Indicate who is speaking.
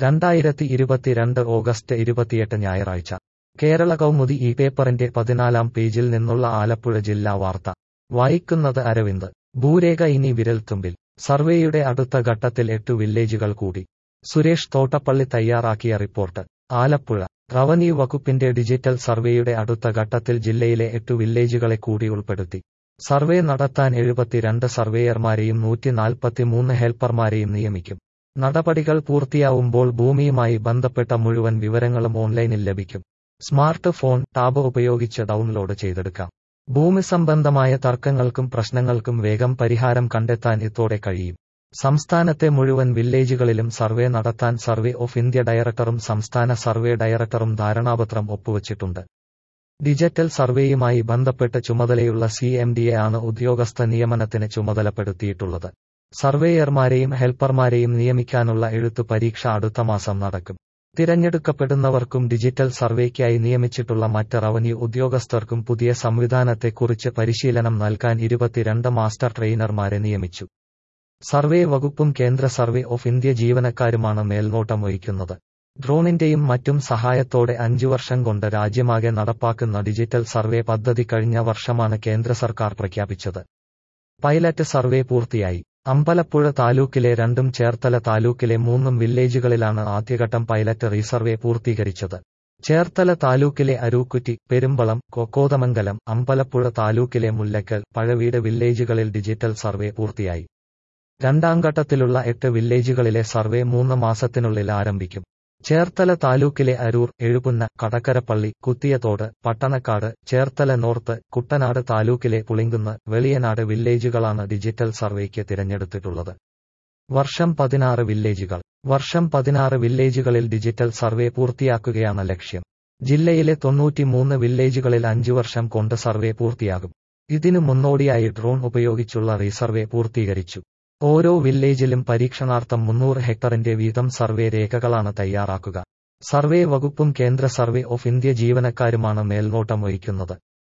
Speaker 1: രണ്ടായിരത്തി ഇരുപത്തിരണ്ട് ഓഗസ്റ്റ് ഇരുപത്തിയെട്ട് ഞായറാഴ്ച കേരള കൗമുദി ഈ പേപ്പറിന്റെ പതിനാലാം പേജിൽ നിന്നുള്ള ആലപ്പുഴ ജില്ലാ വാർത്ത വായിക്കുന്നത് അരവിന്ദ് ഭൂരേഖ ഇനി വിരൽത്തുമ്പിൽ സർവേയുടെ അടുത്ത ഘട്ടത്തിൽ എട്ടു വില്ലേജുകൾ കൂടി സുരേഷ് തോട്ടപ്പള്ളി തയ്യാറാക്കിയ റിപ്പോർട്ട് ആലപ്പുഴ റവന്യൂ വകുപ്പിന്റെ ഡിജിറ്റൽ സർവേയുടെ അടുത്ത ഘട്ടത്തിൽ ജില്ലയിലെ എട്ടു വില്ലേജുകളെ കൂടി ഉൾപ്പെടുത്തി സർവേ നടത്താൻ എഴുപത്തിരണ്ട് സർവേയർമാരെയും നൂറ്റി നാൽപ്പത്തിമൂന്ന് ഹെൽപ്പർമാരെയും നിയമിക്കും നടപടികൾ പൂർത്തിയാവുമ്പോൾ ഭൂമിയുമായി ബന്ധപ്പെട്ട മുഴുവൻ വിവരങ്ങളും ഓൺലൈനിൽ ലഭിക്കും സ്മാർട്ട് ഫോൺ ടാബ് ഉപയോഗിച്ച് ഡൗൺലോഡ് ചെയ്തെടുക്കാം ഭൂമി സംബന്ധമായ തർക്കങ്ങൾക്കും പ്രശ്നങ്ങൾക്കും വേഗം പരിഹാരം കണ്ടെത്താൻ ഇതോടെ കഴിയും സംസ്ഥാനത്തെ മുഴുവൻ വില്ലേജുകളിലും സർവേ നടത്താൻ സർവേ ഓഫ് ഇന്ത്യ ഡയറക്ടറും സംസ്ഥാന സർവേ ഡയറക്ടറും ധാരണാപത്രം ഒപ്പുവച്ചിട്ടുണ്ട് ഡിജിറ്റൽ സർവേയുമായി ബന്ധപ്പെട്ട് ചുമതലയുള്ള സി എം ഡി എ ആണ് ഉദ്യോഗസ്ഥ നിയമനത്തിന് ചുമതലപ്പെടുത്തിയിട്ടുള്ളത് സർവേയർമാരെയും ഹെൽപ്പർമാരെയും നിയമിക്കാനുള്ള എഴുത്തു പരീക്ഷ അടുത്ത മാസം നടക്കും തിരഞ്ഞെടുക്കപ്പെടുന്നവർക്കും ഡിജിറ്റൽ സർവേക്കായി നിയമിച്ചിട്ടുള്ള മറ്റ് റവന്യൂ ഉദ്യോഗസ്ഥർക്കും പുതിയ സംവിധാനത്തെക്കുറിച്ച് പരിശീലനം നൽകാൻ ഇരുപത്തിരണ്ട് മാസ്റ്റർ ട്രെയിനർമാരെ നിയമിച്ചു സർവേ വകുപ്പും കേന്ദ്ര സർവേ ഓഫ് ഇന്ത്യ ജീവനക്കാരുമാണ് മേൽനോട്ടം വഹിക്കുന്നത് ഡ്രോണിന്റെയും മറ്റും സഹായത്തോടെ അഞ്ചു വർഷം കൊണ്ട് രാജ്യമാകെ നടപ്പാക്കുന്ന ഡിജിറ്റൽ സർവേ പദ്ധതി കഴിഞ്ഞ വർഷമാണ് കേന്ദ്ര സർക്കാർ പ്രഖ്യാപിച്ചത് പൈലറ്റ് സർവേ പൂർത്തിയായി അമ്പലപ്പുഴ താലൂക്കിലെ രണ്ടും ചേർത്തല താലൂക്കിലെ മൂന്നും വില്ലേജുകളിലാണ് ആദ്യഘട്ടം പൈലറ്റ് റീസർവേ പൂർത്തീകരിച്ചത് ചേർത്തല താലൂക്കിലെ അരൂക്കുറ്റി പെരുമ്പളം കൊക്കോതമംഗലം അമ്പലപ്പുഴ താലൂക്കിലെ മുല്ലക്കൽ പഴവീട് വില്ലേജുകളിൽ ഡിജിറ്റൽ സർവേ പൂർത്തിയായി രണ്ടാം ഘട്ടത്തിലുള്ള എട്ട് വില്ലേജുകളിലെ സർവേ മൂന്ന് മാസത്തിനുള്ളിൽ ആരംഭിക്കും ചേർത്തല താലൂക്കിലെ അരൂർ എഴുപുന്ന കടക്കരപ്പള്ളി കുത്തിയതോട് പട്ടണക്കാട് ചേർത്തല നോർത്ത് കുട്ടനാട് താലൂക്കിലെ പുളിങ്കുന്ന് വെളിയനാട് വില്ലേജുകളാണ് ഡിജിറ്റൽ സർവേക്ക് തിരഞ്ഞെടുത്തിട്ടുള്ളത് വർഷം പതിനാറ് വില്ലേജുകൾ വർഷം പതിനാറ് വില്ലേജുകളിൽ ഡിജിറ്റൽ സർവേ പൂർത്തിയാക്കുകയാണ് ലക്ഷ്യം ജില്ലയിലെ തൊണ്ണൂറ്റിമൂന്ന് വില്ലേജുകളിൽ അഞ്ചു വർഷം കൊണ്ട് സർവേ പൂർത്തിയാകും ഇതിനു മുന്നോടിയായി ഡ്രോൺ ഉപയോഗിച്ചുള്ള റീസർവേ പൂർത്തീകരിച്ചു ഓരോ വില്ലേജിലും പരീക്ഷണാർത്ഥം മുന്നൂറ് ഹെക്ടറിന്റെ വീതം സർവേ രേഖകളാണ് തയ്യാറാക്കുക സർവേ വകുപ്പും കേന്ദ്ര സർവേ ഓഫ് ഇന്ത്യ ജീവനക്കാരുമാണ് മേൽനോട്ടം വഹിക്കുന്നത്